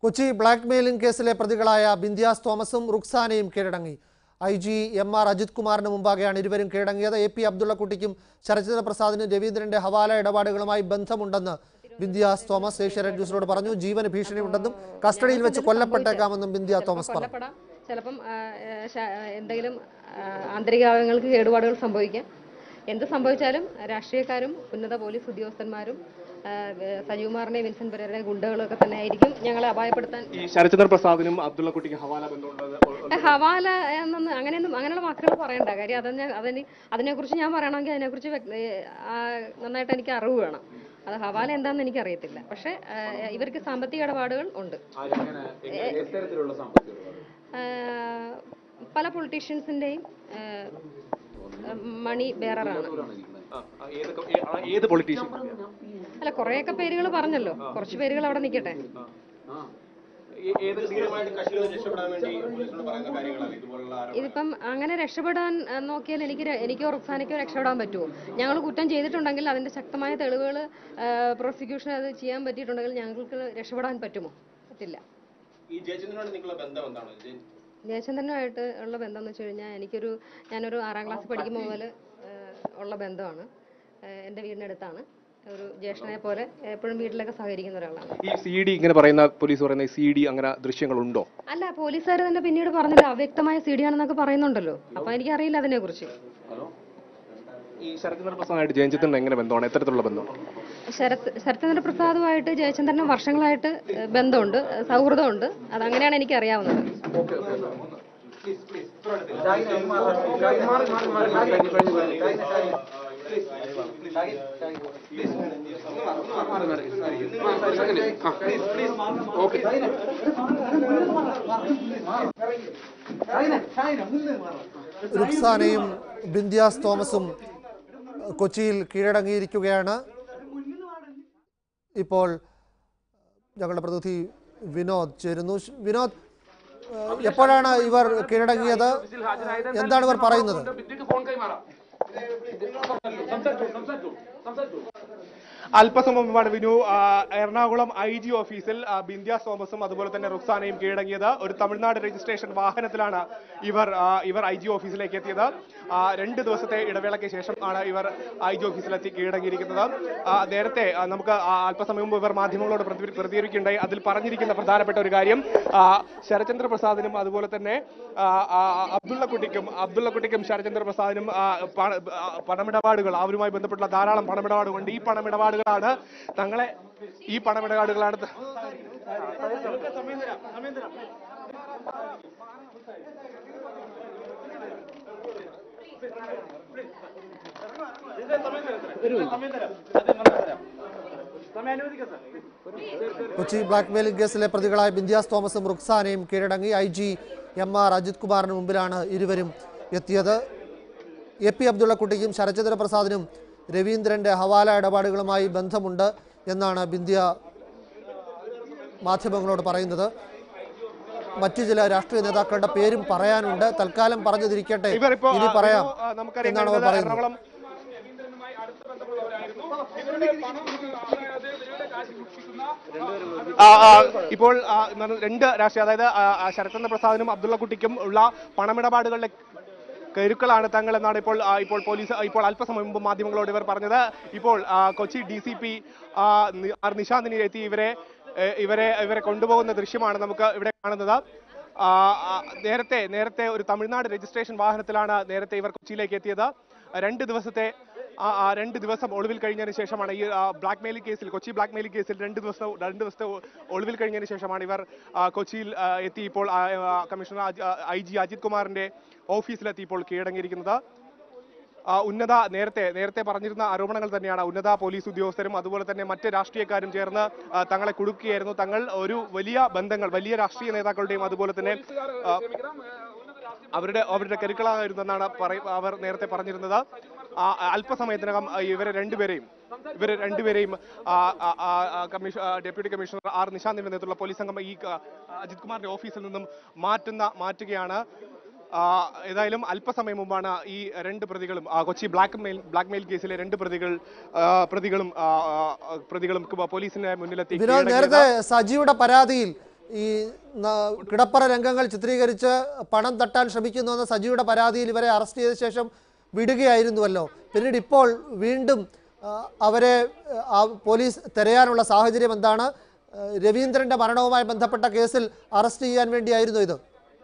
Kochi black mailing കേസിലെ പ്രതികളായ ബിന്ധ്യാസ് തോമസും റുക്സാനയും കീഴടങ്ങി I G M R Ajith കുമാറിന് മുമ്പാകെയാണ് ഇരുവരും കീഴടങ്ങിയത് എ പി അബ്ദുള്ളക്കുട്ടിക്കും ശരത്ചന്ദ്ര പ്രസാദിനും രവീന്ദ്രന്റെ ഹവാല ഇടപാടുകളുമായി ബന്ധമുണ്ടെന്ന് ബിന്ധ്യാസ് തോമസ് ഏഷ്യാനെറ്റ് ന്യൂസിനോട് പറഞ്ഞു ജീവന് ഭീഷണിയുണ്ടെന്നും കസ്റ്റഡിയിൽ വെച്ച് കൊല്ലപ്പെട്ടേക്കാമെന്നും ബിന്ധ്യ തോമസ് പറഞ്ഞു കൊല്ലപ്പെടാം ചിലപ്പം ആ, ഏ, ശ- എന്തെങ്കിലും ആ, ആന്തരികാവയവങ്ങൾക്ക് കേടുപാടുകൾ സംഭവിക്കാം എന്ത് സംഭവിച്ചാലും രാഷ്ട്രീയക്കാരും ഉന്നത പോലീസ് ഉദ്യോഗസ്ഥന്മാരും ആ, ഏ, സജീവകുമാറിനെ വിൻസെന്റ് പെരേരെ ഗുണ്ടകളൊക്കെ തന്നെ ആയിരിക്കും ഞങ്ങളെ അപായപ്പെടുത്താൻ ഈ ശരത്ചന്ദ്ര പ്രസാദിനും അബ്ദുള്ള കുട്ടിക്ക് ഹവാല ബന്ധമുള്ളത് ഏ, ഹവാല എന്നൊന്നും അങ്ങനെയൊന്നും അങ്ങനെയുള്ള വാക്കുകൾ പറയണ്ട കാര്യം അതിനെ അതിന് അതിനെക്കുറിച്ച് ഞാൻ പറയണമെങ്കിൽ അതിനെക്കുറിച്ച് വ്യക്ത- ഏ, ആ, നന്നായിട്ട് എനിക്ക് അറിവ് വേണം അത് ഹവാല എന്താണെന്ന് എനിക്ക് അറിയത്തില്ല പക്ഷേ ആ, ഇവർക്ക് സാമ്പത്തിക ഇടപാടുകൾ ഉണ്ട് ആഹ് പല പൊളിറ്റീഷ്യൻസിന്റെയും മണി ബേററാണ് ആ, ആ, ഏതൊക്കെ ഏ- ആ, ഏത് പൊളിറ്റീഷ്യൻ അല്ല കുറെയൊക്കെ പേരുകൾ പറഞ്ഞല്ലോ കുറച്ച് പേരുകൾ അവിടെ നിൽക്കട്ടെ ഏത് രക്ഷപ്പെടാൻ വേണ്ടി പോലീസിനോട് പറയുന്ന കാര്യങ്ങളാണ് ഇതുപോലുള്ള ഇതിപ്പം അങ്ങനെ രക്ഷപ്പെടാൻ ആ, നോക്കിയാൽ എനിക്ക് ര- എനിക്കോ റുക്സാനയ്ക്കോ രക്ഷപ്പെടാൻ പറ്റുമോ ഞങ്ങൾ കുറ്റം ചെയ്തിട്ടുണ്ടെങ്കിൽ അതിന്റെ ശക്തമായ തെളിവുകൾ പ്രോസിക്യൂഷൻ അത് ചെയ്യാൻ പറ്റിയിട്ടുണ്ടെങ്കിൽ ഞങ്ങൾക്ക് രക്ഷപ്പെടാൻ പറ്റുമോ പറ്റില്ല ഈ ജയചന്ദ്രനോട് നിങ്ങളുടെ ബന്ധം എന്താണ് ജയ- ജയചന്ദ്രനുമായിട്ട് ഉള്ള ബന്ധം എന്ന് വെച്ച് കഴിഞ്ഞാൽ എനിക്കൊരു ഞാനൊരു ആറാം ക്ലാസ് പഠിക്കുമ്പോൾ മുതൽ ഉള്ള ബന്ധമാണ് ഏഹ് എൻ്റെ വീടിനടുത്താണ് ഒരു ജ്യേഷ്ഠനെ പോലെ എപ്പോഴും വീട്ടിലൊക്കെ സഹകരിക്കുന്ന ഒരാളാണ് ഈ സി ഡി ഇങ്ങനെ പറയുന്ന പോലീസ് പറയുന്ന സി ഡി അങ്ങനെ ദൃശ്യങ്ങളുണ്ടോ അല്ല പോലീസുകാർ തന്നെ പിന്നീട് പറഞ്ഞല്ലോ അവ്യക്തമായ സി ഡി ആണെന്നൊക്കെ പറയുന്നുണ്ടല്ലോ അപ്പൊ എനിക്കറിയില്ല അതിനെക്കുറിച്ച് ഈ ശരത്ചന്ദ്ര പ്രസാദായിട്ട് ജയചന്ദ്രൻ എങ്ങനെ ബന്ധമാണ് എത്തരത്തിലുള്ള ബന്ധമാണ് ശരത് ശരത്ചന്ദ്ര പ്രസാദുമായിട്ട് ജയചന്ദ്രന് വർഷങ്ങളായിട്ട് ഏഹ് ബന്ധമുണ്ട് ഏഹ് സൗഹൃദമുണ്ട് അതങ്ങനെയാണ് എനിക്ക് അറിയാവുന്നത് റുക്സാനയും ബിന്ധ്യാസ് തോമസും കൊച്ചിയിൽ കീഴടങ്ങിയിരിക്കുകയാണ് ഇപ്പോൾ ഞങ്ങളുടെ പ്രതിനിധി വിനോദ് ചേരുന്നു ശ്- വിനോദ് ഏഹ്, എപ്പോഴാണ് ഇവർ കീഴടങ്ങിയത് എന്താണ് ഇവർ പറയുന്നത് അല്പസമയം മുമ്പാണ് വിനു ആ, എറണാകുളം ഐ ജി ഓഫീസിൽ ആ, ബിന്ധ്യാസ് തോമസും അതുപോലെ തന്നെ റുക്സാനയും കീഴടങ്ങിയത് ഒരു തമിഴ്നാട് രജിസ്ട്രേഷൻ വാഹനത്തിലാണ് ഇവർ ആ, ഇവർ ഐ ജി ഓഫീസിലേക്ക് എത്തിയത് ആ, രണ്ട് ദിവസത്തെ ഇടവേളയ്ക്ക് ശേഷം ആണ് ഇവർ ഐ ജി ഓഫീസിലെത്തി കീഴടങ്ങിയിരിക്കുന്നത് ആ, നേരത്തെ ആ, നമുക്ക് ആ, അല്പസമയം മുമ്പ് ഇവർ മാധ്യമങ്ങളോട് പ്രതി- പ്രതികരിക്കുകയുണ്ടായി അതിൽ പറഞ്ഞിരിക്കുന്ന പ്രധാനപ്പെട്ട ഒരു കാര്യം ആ, ശരചന്ദ്ര പ്രസാദിനും അതുപോലെ തന്നെ ആ, ആ, അബ്ദുള്ള കുട്ടിക്കും അബ്ദുള്ള കുട്ടിക്കും ശരചന്ദ്ര പ്രസാദിനും ആ, പണ- ആ, പണമിടപാടുകൾ അവരുമായി ബന്ധപ്പെട്ടുള്ള ധാരാളം പണമിടപാടുകളുണ്ട് ഈ പണമിടപാടുകളാണ് തങ്ങളെ ഈ പണമിടപാടുകളാണ് ത- കൊച്ചി ബ്ലാക്ക് മെയിലിംഗ് കേസിലെ പ്രതികളായ ബിന്ധ്യാസ് തോമസും റുക്സാനയും കീഴടങ്ങി I G M R Ajith കുമാറിന് മുമ്പിലാണ് ഇരുവരും എത്തിയത് എ പി അബ്ദുള്ളക്കുട്ടിക്കും ശരചന്ദ്ര പ്രസാദിനും രവീന്ദ്രന്റെ ഹവാല ഇടപാടുകളുമായി ബന്ധമുണ്ട് എന്നാണ് ബിന്ധ്യ മാധ്യമങ്ങളോട് പറയുന്നത് മറ്റു ചില രാഷ്ട്രീയ നേതാക്കളുടെ പേരും പറയാനുണ്ട് തൽക്കാലം പറഞ്ഞതിരിക്കട്ടെ ഇവർ ഇപ്പോ ഇനി പറയാം നമുക്കറിയാം എന്നാണ് അവർ പറയുന്നത് എറണാകുളം ആ, ആ, ഇപ്പോൾ ആ, ന- രണ്ട് രാഷ്ട്രീയ അതായത് ആ, ആ, ശരത്ചന്ദ്ര പ്രസാദിനും അബ്ദുള്ള കുട്ടിക്കും ഉള്ള പണമിടപാടുകളുടെ കരുക്കളാണ് തങ്ങൾ എന്നാണ് ഇപ്പോൾ ആ, ഇപ്പോൾ പോലീസ് ഇപ്പോൾ അല്പസമയം മുമ്പ് മാധ്യമങ്ങളോട് ഇവർ പറഞ്ഞത് ഇപ്പോൾ ആ, Kochi D C P R Nishanthini എത്തി ഇവരെ ഏ, ഇവരെ ഇവരെ കൊണ്ടുപോകുന്ന ദൃശ്യമാണ് നമുക്ക് ഇവിടെ കാണുന്നത് ആ, ആ, നേരത്തെ നേരത്തെ ഒരു തമിഴ്നാട് രജിസ്ട്രേഷൻ വാഹനത്തിലാണ് നേരത്തെ ഇവർ കൊച്ചിയിലേക്ക് എത്തിയത് രണ്ട് ദിവസത്തെ ആ ആ രണ്ട് ദിവസം ഒളിവിൽ കഴിഞ്ഞതിന് ശേഷമാണ് ഈ ബ്ലാക്ക് മെയിലിംഗ് കേസിൽ കൊച്ചി ബ്ലാക്ക് മെയിലിംഗ് കേസിൽ രണ്ട് ദിവസം രണ്ട് ദിവസത്തെ ഒ- ഒളിവിൽ കഴിഞ്ഞതിന് ശേഷമാണ് ഇവർ ആ, കൊച്ചിയിൽ ആ, എത്തി ഇപ്പോൾ ആ, ആ, കമ്മീഷണർ ഐ ജി അജിത് കുമാറിന്റെ ഓഫീസിലെത്തി ഇപ്പോൾ കീഴടങ്ങിയിരിക്കുന്നത് ആ, ഉന്നത നേരത്തെ നേരത്തെ പറഞ്ഞിരുന്ന ആരോപണങ്ങൾ തന്നെയാണ് ഉന്നത പോലീസ് ഉദ്യോഗസ്ഥരും അതുപോലെ തന്നെ മറ്റ് രാഷ്ട്രീയക്കാരും ചേർന്ന് ആ, തങ്ങളെ കുടുക്കുകയായിരുന്നു തങ്ങൾ ഒരു വലിയ ബന്ധങ്ങൾ വലിയ രാഷ്ട്രീയ നേതാക്കളുടെയും അതുപോലെ തന്നെ ആ, അവരുടെ അവരുടെ കരുക്കളായിരുന്നെന്നാണ് പറയ അവർ നേരത്തെ പറഞ്ഞിരുന്നത് ആ, അല്പസമയത്തിനകം ആ, ഇവരെ രണ്ടുപേരെയും ഇവരെ രണ്ടുപേരെയും ആ, ആ, ആ, ആ, കമ്മീഷൻ ആ, ഡെപ്യൂട്ടി കമ്മീഷണർ ആർ നിശാന്തിന്റെ നേതൃത്വത്തിലുള്ള പോലീസ് സംഘം ഈ ആ, അജിത് കുമാറിന്റെ ഓഫീസിൽ നിന്നും മാറ്റുന്ന മാറ്റുകയാണ് ആ, ഏതായാലും അല്പസമയം മുമ്പാണ് ഈ രണ്ട് പ്രതികളും ആ, Kochi blackmail blackmail കേസിലെ രണ്ട് പ്രതികൾ ആ, പ്രതികളും ആ, ആ, പ്രതികളും പോലീസിന്റെ മുന്നിലെത്തി വിനോദ് കീഴടങ്ങിയത്. നേരത്തെ സജിയുടെ പരാതിയിൽ ഈ ന- കിടപ്പറ രംഗങ്ങൾ ചിത്രീകരിച്ച് പണം തട്ടാൻ ശ്രമിക്കുന്നുവെന്ന സജിയുടെ പരാതിയിൽ ഇവരെ അറസ്റ്റ് ചെയ്ത ശേഷം വിടുകയായിരുന്നുവല്ലോ പിന്നീട് ഇപ്പോൾ വീണ്ടും ആ, അവരെ ആ, പോലീസ് തിരയാനുള്ള സാഹചര്യം എന്താണ് ആ, രവീന്ദ്രന്റെ മരണവുമായി ബന്ധപ്പെട്ട കേസിൽ അറസ്റ്റ് ചെയ്യാൻ വേണ്ടിയായിരുന്നു ഇത്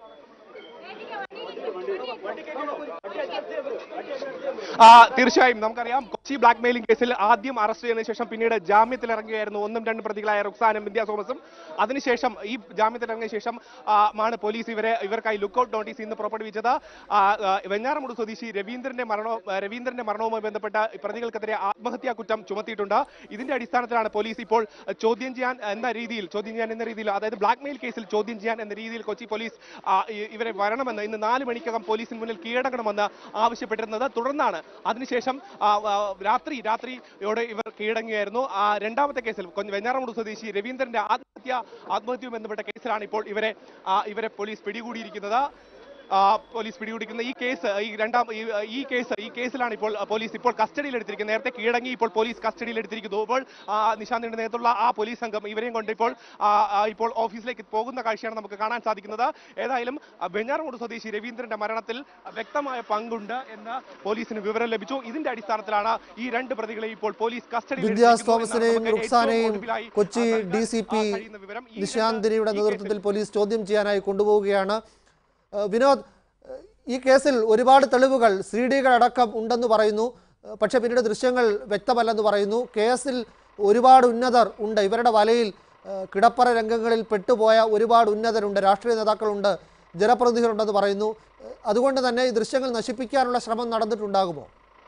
ആ, തീർച്ചയായും നമുക്കറിയാം കൊച്ചി ബ്ലാക്ക് മെയിലിംഗ് കേസിൽ ആദ്യം അറസ്റ്റ് ചെയ്തതിനു ശേഷം പിന്നീട് ജാമ്യത്തിൽ ഇറങ്ങുകയായിരുന്നു ഒന്നും രണ്ടും പ്രതികളായ റുക്സാനും വിദ്യാ തോമസും അതിനുശേഷം ഈ ജാമ്യത്തിൽ ഇറങ്ങിയ ശേഷം ആ, ആണ് പോലീസ് ഇവരെ ഇവർക്കായി ലുക്കൌട്ട് നോട്ടീസ് ഇന്ന് പുറപ്പെടുവിച്ചത് ആ, ആ, വെഞ്ഞാറമൂട് സ്വദേശി രവീന്ദ്രന്റെ മരണവും ആ, രവീന്ദ്രന്റെ മരണവുമായി ബന്ധപ്പെട്ട പ്രതികൾക്കെതിരെ ആത്മഹത്യാ കുറ്റം ചുമത്തിയിട്ടുണ്ട് ഇതിന്റെ അടിസ്ഥാനത്തിലാണ് പോലീസ് ഇപ്പോൾ ചോദ്യം ചെയ്യാൻ എന്ന രീതിയിൽ ചോദ്യം ചെയ്യാൻ എന്ന രീതിയിൽ അതായത് ബ്ലാക്ക് മെയിൽ കേസിൽ ചോദ്യം ചെയ്യാൻ എന്ന രീതിയിൽ കൊച്ചി പോലീസ് ആ, ഇ- ഇവരെ വരണമെന്ന് ഇന്ന് നാല് മണിക്കകം പോലീസിന് മുന്നിൽ കീഴടങ്ങണമെന്ന് ആവശ്യപ്പെട്ടിരുന്നത് തുടർന്നാണ് അതിനുശേഷം ആ, ആ, രാത്രി രാത്രിയോടെ ഇവർ കീഴടങ്ങുകയായിരുന്നു ആ രണ്ടാമത്തെ കേസിൽ കൊഞ്ഞ- വെഞ്ഞാറമൂട് സ്വദേശി രവീന്ദ്രന്റെ ആത്മഹത്യ ആത്മഹത്യയുമായി ബന്ധപ്പെട്ട കേസിലാണ് ഇപ്പോൾ ഇവരെ ആ, ഇവരെ പോലീസ് പിടികൂടിയിരിക്കുന്നത് ആ, പോലീസ് പിടികൂടിക്കുന്ന ഈ കേസ് ഈ രണ്ടാം ഈ- ഈ കേസ് ഈ കേസിലാണ് ഇപ്പോൾ ആ, പോലീസ് ഇപ്പോൾ കസ്റ്റഡിയിൽ എടുത്തിരിക്കുന്നത് നേരത്തെ കീഴടങ്ങി ഇപ്പോൾ പോലീസ് കസ്റ്റഡിയിൽ എടുത്തിരിക്കുന്നു ഇപ്പോൾ ആ, നിശാന്തിന്റെ നേതൃത്വമുള്ള ആ പോലീസ് സംഘം ഇവരെയും കൊണ്ട് ഇപ്പോൾ ആ, ആ, ഇപ്പോൾ ഓഫീസിലേക്ക് പോകുന്ന കാഴ്ചയാണ് നമുക്ക് കാണാൻ സാധിക്കുന്നത് ഏതായാലും ആ, വെഞ്ഞാറമൂട് സ്വദേശി രവീന്ദ്രന്റെ മരണത്തിൽ വ്യക്തമായ പങ്കുണ്ട് എന്ന് പോലീസിന് വിവരം ലഭിച്ചു ഇതിന്റെ അടിസ്ഥാനത്തിലാണ് ഈ രണ്ട് പ്രതികളെ ഇപ്പോൾ പോലീസ് കസ്റ്റഡിയിൽ വിദ്യാസ് എടുത്തിരിക്കുന്നു എന്നാണ് തോമസിനെയും നമുക്ക് ഏറ്റവും റുക്സാനെയും ഒടുവിലായി, ആ, കൊച്ചി നൽകാൻ, ഡി സി പി ആ, കഴിയുന്ന വിവരം. ഈ രണ്ട് നിശാന്തിനിയുടെ ഈ കേസിൽ നേതൃത്വത്തിൽ പോലീസ് ചോദ്യം ചെയ്യാനായി കൊണ്ടുപോവുകയാണ് ഏഹ് വിനോദ് ഏഹ് ഈ കേസിൽ ഒരുപാട് തെളിവുകൾ സി ഡികൾ അടക്കം ഉണ്ടെന്ന് പറയുന്നു ഏഹ് പക്ഷേ പിന്നീട് ദൃശ്യങ്ങൾ വ്യക്തമല്ലെന്ന് പറയുന്നു കേസിൽ ഒരുപാട് ഉന്നതർ ഉണ്ട് ഇവരുടെ വലയിൽ ഏഹ് കിടപ്പറ രംഗങ്ങളിൽ പെട്ടുപോയ ഒരുപാട് ഉന്നതരുണ്ട് രാഷ്ട്രീയ നേതാക്കളുണ്ട് ജനപ്രതിനിധികളുണ്ടെന്ന് പറയുന്നു ഏഹ് അതുകൊണ്ട് തന്നെ ഈ ദൃശ്യങ്ങൾ നശിപ്പിക്കാനുള്ള ശ്രമം നടന്നിട്ടുണ്ടാകുമോ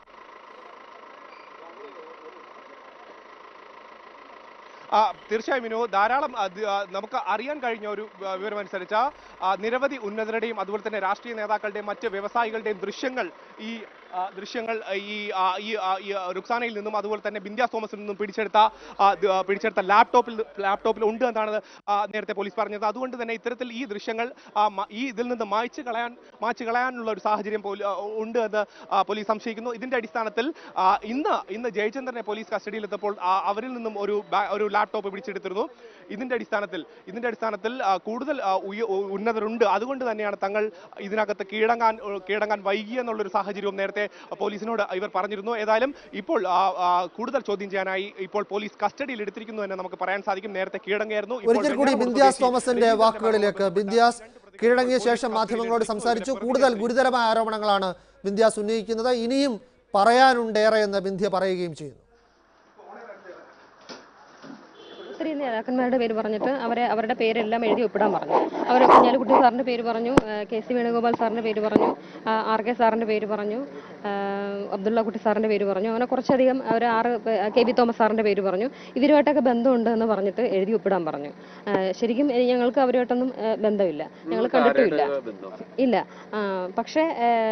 ആ, തീർച്ചയായും വിനു ധാരാളം ആ, ദ- ആ, നമുക്ക് അറിയാൻ കഴിഞ്ഞ ഒരു ആ, വിവരമനുസരിച്ച് ആ, നിരവധി ഉന്നതരുടെയും അതുപോലെ തന്നെ രാഷ്ട്രീയ നേതാക്കളുടെയും മറ്റ് വ്യവസായികളുടെയും ദൃശ്യങ്ങൾ ഈ ആ, ദൃശ്യങ്ങൾ ആ, ഈ ആ, ഈ ആ, ഈ ആ, റുക്സാനയിൽ നിന്നും അതുപോലെ തന്നെ ബിന്ധ്യാസ് തോമസിൽ നിന്നും പിടിച്ചെടുത്ത ആ, ദ- ആ, പിടിച്ചെടുത്ത ലാപ്ടോപ്പിൽ ലാപ്ടോപ്പിൽ ഉണ്ട് എന്നാണ് ആ, നേരത്തെ പോലീസ് പറഞ്ഞത് അതുകൊണ്ട് തന്നെ ഇത്തരത്തിൽ ഈ ദൃശ്യങ്ങൾ ആ, മ- ഈ ഇതിൽ നിന്ന് മായ്ച്ചു കളയാൻ മായ്ച്ചു കളയാനുള്ള ഒരു സാഹചര്യം പോലീ- ആ, ഉണ്ട് എന്ന് ആ, പോലീസ് സംശയിക്കുന്നു ഇതിന്റെ അടിസ്ഥാനത്തിൽ ആ, ഇന്ന് ഇന്ന് ജയചന്ദ്രനെ പോലീസ് കസ്റ്റഡിയിലെത്തപ്പോൾ ആ, അവരിൽ നിന്നും ഒരു ബാ- ഒരു ലാപ്ടോപ്പ് പിടിച്ചെടുത്തിരുന്നു ഇതിന്റെ അടിസ്ഥാനത്തിൽ ഇതിന്റെ അടിസ്ഥാനത്തിൽ ആ, കൂടുതൽ ആ, ഉയ- ഉ- ഉന്നതരുണ്ട് അതുകൊണ്ട് തന്നെയാണ് തങ്ങൾ ഇതിനകത്ത് കീഴടങ്ങാൻ കീഴടങ്ങാൻ വൈകി എന്നുള്ളൊരു സാഹചര്യവും നേരത്തെ പോലീസിനോട് ഇവർ പറഞ്ഞിരുന്നു ഏതായാലും ഇപ്പോൾ ആ, ആ, കൂടുതൽ ചോദ്യം ചെയ്യാനായി ഇപ്പോൾ പോലീസ് കസ്റ്റഡിയിൽ എടുത്തിരിക്കുന്നു എന്ന് നമുക്ക് പറയാൻ സാധിക്കും നേരത്തെ കീഴടങ്ങിയായിരുന്നു ഇപ്പോൾ ഒരിക്കൽ കൂടി വെഞ്ഞാറമൂട് ബിന്ധ്യാസ് സ്വദേശി തോമസിന്റെ രവീന്ദ്രന്റെ വാക്കുകളിലേക്ക് മരണവുമായി ബിന്ധ്യാസ് ബന്ധപ്പെട്ട കീഴടങ്ങിയ പോലീസ് ശേഷം കസ്റ്റഡിയിൽ മാധ്യമങ്ങളോട് എടുത്തു. സംസാരിച്ചു ഇവരെ കൂടുതൽ വെറുതെ ഗുരുതരമായ ആരോപണങ്ങളാണ് ബിന്ധ്യാസ് ഉന്നയിക്കുന്നത് ഇനിയും പറയാനുണ്ടേറെ എന്ന് ബിന്ധ്യ പറയുകയും ചെയ്യുന്നു ഒത്തിരി നേതാക്കന്മാരുടെ പേര് പറഞ്ഞിട്ട് അവരെ അവരുടെ പേരെല്ലാം എഴുതി ഒപ്പിടാൻ പറഞ്ഞു അവർ കുഞ്ഞാലിക്കുട്ടി സാറിന്റെ പേര് പറഞ്ഞു ആ, കെ സി വേണുഗോപാൽ സാറിന്റെ പേര് പറഞ്ഞു ആ, ആർ കെ സാറിന്റെ പേര് പറഞ്ഞു ആ, അബ്ദുള്ള കുട്ടി സാറിന്റെ പേര് പറഞ്ഞു അങ്ങനെ കുറച്ചധികം അവർ ആറ് പേ- കെ ബി തോമസ് സാറിന്റെ പേര് പറഞ്ഞു ഇവരുമായിട്ടൊക്കെ ബന്ധമുണ്ട് എന്ന് പറഞ്ഞിട്ട് എഴുതി ഒപ്പിടാൻ പറഞ്ഞു ആ, ശരിക്കും ഇനി ഞങ്ങൾക്ക് അവരുമായിട്ടൊന്നും ആ, ബന്ധമില്ല ഞങ്ങൾ കണ്ടിട്ടുമില്ല ഇല്ല ആ, പക്ഷേ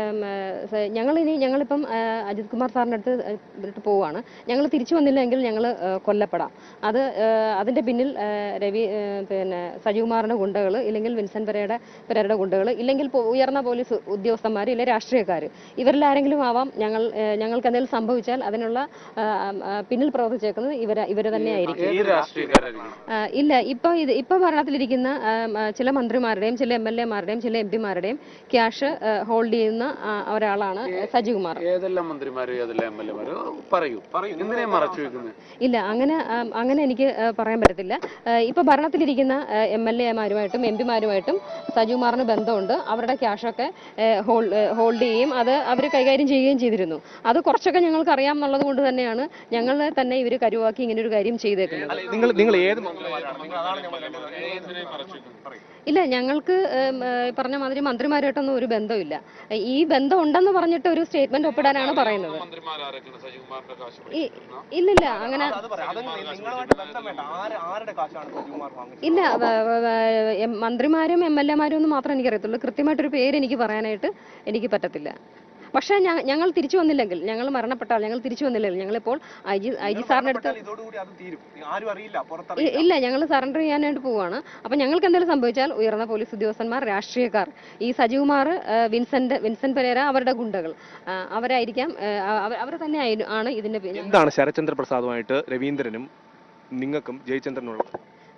ഞങ്ങൾ ഇനി ഞങ്ങളിപ്പം ആ, അജിത് കുമാർ സാറിൻ്റെ അടുത്ത് വിട്ട് പോവുകയാണ് ഞങ്ങൾ തിരിച്ചു വന്നില്ലെങ്കിൽ ഞങ്ങൾ കൊല്ലപ്പെടാം അത് ആ, അതിന്റെ പിന്നിൽ ആ, രവി ആ, പിന്നെ സജികുമാറിന്റെ ഗുണ്ടകൾ ഇല്ലെങ്കിൽ വിൻസെന്റ് പെരയുടെ പെരയുടെ ഗുണ്ടകൾ ഇല്ലെങ്കിൽ പോ- ഉയർന്ന പോലീസ് ഉദ്യോഗസ്ഥന്മാർ ഇല്ലെങ്കിൽ രാഷ്ട്രീയക്കാർ ഇവരിൽ ആരെങ്കിലും ആവാം ഞങ്ങൾ ആ, ഞങ്ങൾക്ക് എന്തെങ്കിലും സംഭവിച്ചാൽ അതിനുള്ള ആ, ആ, പിന്നിൽ പ്രവർത്തിച്ചേക്കുന്നത് ഇവർ ഇവർ തന്നെയായിരിക്കും ഏത് രാഷ്ട്രീയക്കാരായിരിക്കും ആ, ഇല്ല ഇപ്പൊ ഇത് ഇപ്പൊ ഭരണത്തിലിരിക്കുന്ന ആ, ആ, ചില മന്ത്രിമാരുടെയും ചില എം എൽ എമാരുടെയും ചില എം പിമാരുടെയും ക്യാഷ് ഹോൾഡ് ചെയ്യുന്ന ആ, ഒരാളാണ് സജികുമാർ ഏതെല്ലാം മന്ത്രിമാരും ഏതെല്ലാം എം എൽ എമാരും പറയൂ പറയൂ എന്തിനാ മറച്ചു വെക്കുന്നത് ഇല്ല അങ്ങനെ ആ, അങ്ങനെ എനിക്ക് ആ, പറയാൻ പറ്റത്തില്ല ആ, ഇപ്പൊ ഭരണത്തിലിരിക്കുന്ന എം എൽ എമാരുമായിട്ടും എം പിമാരുമായിട്ടും സജികുമാറിന് ബന്ധമുണ്ട് അവരുടെ ക്യാഷൊക്കെ ഹോൾഡ് ചെയ്യുകയും അത് അവർ കൈകാര്യം ചെയ്യുകയും ചെയ്തിരുന്നു അത് കുറച്ചൊക്കെ ഞങ്ങൾക്ക് അറിയാം എന്നുള്ളത് കൊണ്ട് തന്നെയാണ് ഞങ്ങളെ തന്നെ ഇവർ കരുവാക്കി ഇങ്ങനെ ഒരു കാര്യം ചെയ്തേക്കുന്നത് നിങ്ങൾ നിങ്ങൾ ഏത് മന്ത്രിമാരാണ് നിങ്ങൾ അതാണ് ഞാൻ പറയുന്നത്. ഇല്ല ഞങ്ങൾക്ക് ഉം, ഏഹ്, പറഞ്ഞ മാതിരി മന്ത്രിമാരായിട്ടൊന്നും ഒരു ബന്ധമില്ല ഈ ബന്ധം ഉണ്ടെന്ന് പറഞ്ഞിട്ട് ഒരു സ്റ്റേറ്റ്മെന്റ് ഒപ്പിടാനാണ് പറയുന്നത് മന്ത്രിമാരാരൊക്കെയാണ് സജികുമാറിന്റെ കാശ് ഈ- ഇല്ലില്ല അങ്ങനെ അത് പറയാം അത് നിങ്ങളുമായിട്ട് ബന്ധം വേണ്ട ആര് ആരുടെ കാശാണ് സജികുമാർ വാങ്ങിച്ചത് ഇല്ല വ- വ- വ- എം- മന്ത്രിമാരും എം എൽ എമാരും ഒന്നും മാത്രമേ എനിക്കറിയത്തുള്ളൂ കൃത്യമായിട്ടൊരു പേര് എനിക്ക് പറയാനായിട്ട് എനിക്ക് പറ്റത്തില്ല പക്ഷേ ഞ- ഞങ്ങൾ തിരിച്ചു വന്നില്ലെങ്കിൽ ഞങ്ങൾ മരണപ്പെട്ടാൽ ഞങ്ങൾ തിരിച്ചു വന്നില്ലെങ്കിൽ ഞങ്ങളിപ്പോൾ ഐ ജി ഐ ജി സാറിൻ്റെ അടുത്ത് മരണപ്പെട്ടാൽ ഇതോടുകൂടി അത് തീരും ആരും അറിയില്ല ഇ- പുറത്തറിയില്ല ഇല്ല ഞങ്ങൾ സറണ്ടർ ചെയ്യാനായിട്ട് പോവുകയാണ് അപ്പം ഞങ്ങൾക്ക് എന്തെങ്കിലും സംഭവിച്ചാൽ ഉയർന്ന പോലീസ് ഉദ്യോഗസ്ഥന്മാർ രാഷ്ട്രീയക്കാർ ഈ സജികുമാർ വിൻസെന്റ് വിൻസെന്റ് പെരേര അവരുടെ ഗുണ്ടകൾ ആ, അവരായിരിക്കാം അവർ തന്നെ ആയിരു- ആണ് ഇതിന്റെ പിന്നിൽ എന്താണ് ശരത്ചന്ദ്ര പ്രസാദുമായിട്ട് രവീന്ദ്രനും നിങ്ങൾക്കും ജയചന്ദ്രനുള്ള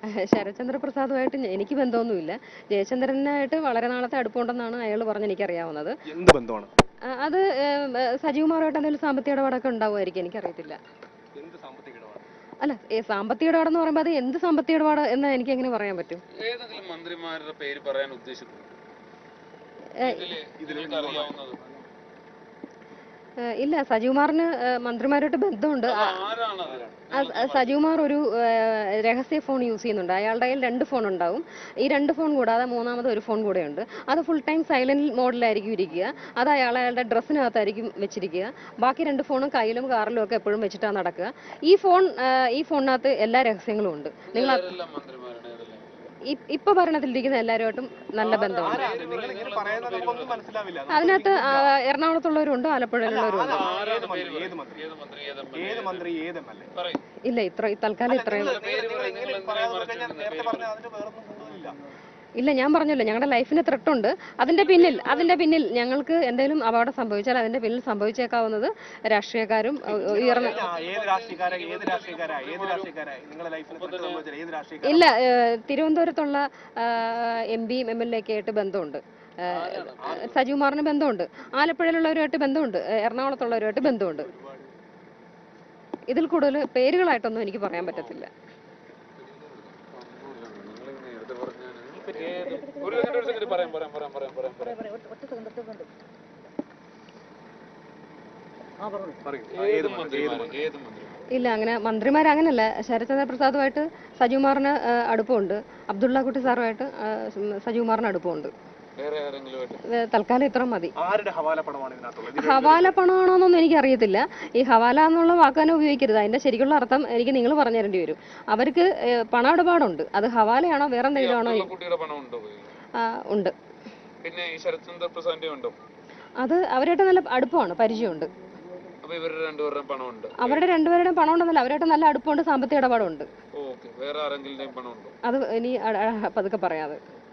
ശരത്ചന്ദ്ര പ്രസാദുമായിട്ട് ഞ- എനിക്ക് ബന്ധമൊന്നുമില്ല ജയചന്ദ്രനായിട്ട് വളരെ നാളത്തെ അടുപ്പമുണ്ടെന്നാണ് അയാൾ പറഞ്ഞ് എനിക്കറിയാവുന്നത് എന്ത് ബന്ധമാണ് ആ, അത് ഏം, ഏ, സജീവമാറുമായിട്ട് എന്തെങ്കിലും സാമ്പത്തിക ഇടപാടൊക്കെ ഉണ്ടാവുമായിരിക്കും എനിക്കറിയത്തില്ല എന്ത് സാമ്പത്തിക ഇടപാട് അല്ല ഈ സാമ്പത്തിക ഇടപാടെന്ന് പറയുമ്പോൾ അത് എന്ത് സാമ്പത്തിക ഇടപാട് എന്ന് എനിക്ക് എങ്ങനെ പറയാൻ പറ്റും ഏതെങ്കിലും മന്ത്രിമാരുടെ പേര് പറയാൻ ഉദ്ദേശിക്കുന്നു ഏ, ഇതില് ഇതിലേക്ക് അറിയാവുന്നത് ഏ, ഇല്ല സജീവമാറിന് ഏ, മന്ത്രിമാരുമായിട്ട് ബന്ധമുണ്ട് ആ, ആരാണത് അത് സജീവ്കുമാർ ഒരു ഏഹ്, രഹസ്യ ഫോൺ യൂസ് ചെയ്യുന്നുണ്ട് അയാളുടെ കയ്യിൽ രണ്ട് ഫോൺ ഉണ്ടാവും ഈ രണ്ട് ഫോൺ കൂടാതെ മൂന്നാമത് ഒരു ഫോൺ കൂടെ ഉണ്ട് അത് ഫുൾ ടൈം സൈലന്റ് മോഡിലായിരിക്കും ഇരിക്കുക അത് അയാൾ അയാളുടെ ഡ്രസ്സിനകത്തായിരിക്കും വെച്ചിരിക്കുക ബാക്കി രണ്ട് ഫോണും കയ്യിലും കാറിലും ഒക്കെ എപ്പോഴും വെച്ചിട്ടാണ് നടക്കുക ഈ ഫോൺ ഏഹ്, ഈ ഫോണിനകത്ത് എല്ലാ രഹസ്യങ്ങളും ഉണ്ട് നിങ്ങൾ അത് ആരെല്ലാം മന്ത്രിമാരാണ് ഏതെല്ലാം ഇ- ഇപ്പൊ ഭരണത്തിലിരിക്കുന്ന എല്ലാവരുമായിട്ടും നല്ല ബന്ധമുണ്ട് നിങ്ങൾ ഇങ്ങനെ പറയുന്നത് നമുക്കൊന്നും മനസ്സിലാവില്ല അതിനകത്ത് ആ, എറണാകുളത്തുള്ളവരുണ്ട് ആലപ്പുഴയിലുള്ളവരുണ്ട് ഏത് മന്ത്രി ഏത് മന്ത്രി ഏത് മന്ത്രി ഏത് എം ഏത് മന്ത്രി ഏത് എം എൽ എ പറയും ഇല്ല ഇത്ര തൽക്കാലം ഇത്രയും നേരത്തെ പറഞ്ഞ അതിന് വേറൊന്നും കൂടുതലില്ല ഇല്ല ഞാൻ പറഞ്ഞല്ലോ ഞങ്ങളുടെ ലൈഫിന് ത്രെട്ടുണ്ട് അതിന്റെ പിന്നിൽ അതിന്റെ പിന്നിൽ ഞങ്ങൾക്ക് എന്തെങ്കിലും അപകടം സംഭവിച്ചാൽ അതിന്റെ പിന്നിൽ സംഭവിച്ചേക്കാവുന്നത് രാഷ്ട്രീയക്കാരും ഉ- ഉയർന്ന ആ, ഏത് രാഷ്ട്രീയക്കാരാ ഏത് രാഷ്ട്രീയക്കാരാ ഏത് രാഷ്ട്രീയക്കാരാ നിങ്ങളുടെ ലൈഫിൽ ഏത് രാഷ്ട്രീയക്കാരാ ഇല്ല ഏഹ്, തിരുവനന്തപുരത്തുള്ള എം പിയും എം എൽ എ ഒക്കെ ആയിട്ട് ബന്ധമുണ്ട് ഏഹ്, സജീവ്കുമാറിന് ബന്ധമുണ്ട് ആലപ്പുഴയിലുള്ളവരുമായിട്ട് ബന്ധമുണ്ട് ഏഹ്, എറണാകുളത്തുള്ളവരുമായിട്ട് ബന്ധമുണ്ട് ഇതിൽ കൂടുതൽ പേരുകളായിട്ടൊന്നും എനിക്ക് പറയാൻ പറ്റത്തില്ല നിങ്ങൾ നേരത്തെ പറഞ്ഞാണ് ഏത് ഒരു സെക്കൻഡ് ഒരു സെക്കൻഡ് പറയാം പറയാം പറയാം പറയാം പറയാം പറയാം പറയൂ. ഏത് മന്ത്രിമാര് ഏത് മന്ത്രിമാര് ഇല്ല അങ്ങനെ മന്ത്രിമാർ അങ്ങനല്ല ശരത്ചന്ദ്ര പ്രസാദുമായിട്ട് സജീവ്കുമാറിന് ഏഹ്, അടുപ്പമുണ്ട് അബ്ദുള്ള കുട്ടി സാറുമായിട്ട് ഏഹ്, സജീവ്കുമാറിന് അടുപ്പമുണ്ട് വേറെ ആരെങ്കിലും ആയിട്ട് ഏഹ്, തൽക്കാലം ഇത്ര മതി ആരുടെ ഹവാല പണമാണ് ഇതിനകത്തുള്ളത് ഇത് ഹവാല പണമാണോന്നൊന്നും എനിക്ക് അറിയത്തില്ല ഈ ഹവാല എന്നുള്ള വാക്ക് തന്നെ ഉപയോഗിക്കരുത് അതിന്റെ ശരിക്കുള്ള അർത്ഥം എനിക്ക് നിങ്ങൾ പറഞ്ഞു തരേണ്ടി വരും അവർക്ക് ഏഹ്, പണമിടപാടുണ്ട് അത് ഹവാലയാണോ വേറെ എന്തെങ്കിലും ആണോ അബ്ദുള്ള കുട്ടിയുടെ പണം ഉണ്ടോ കയ്യിൽ? ആ, ഉണ്ട് പിന്നെ ഈ ശരത്ചന്ദ്ര പ്രസാദിന്റെ ഉണ്ടോ അത് അവരായിട്ട് നല്ല അടുപ്പമാണ് പരിചയമുണ്ട് അപ്പൊ ഇവരുടെ രണ്ടുപേരുടെയും പണം ഉണ്ട് അവരുടെ രണ്ടുപേരുടെയും പണം ഉണ്ടെന്നല്ല അവരായിട്ട് നല്ല അടുപ്പമുണ്ട് സാമ്പത്തിക ഇടപാടുണ്ട് ഓക്കെ വേറെ ആരെങ്കിലും പണം ഉണ്ടോ അത് ഇനി അ- അ- പതുക്കെ പറയാതെ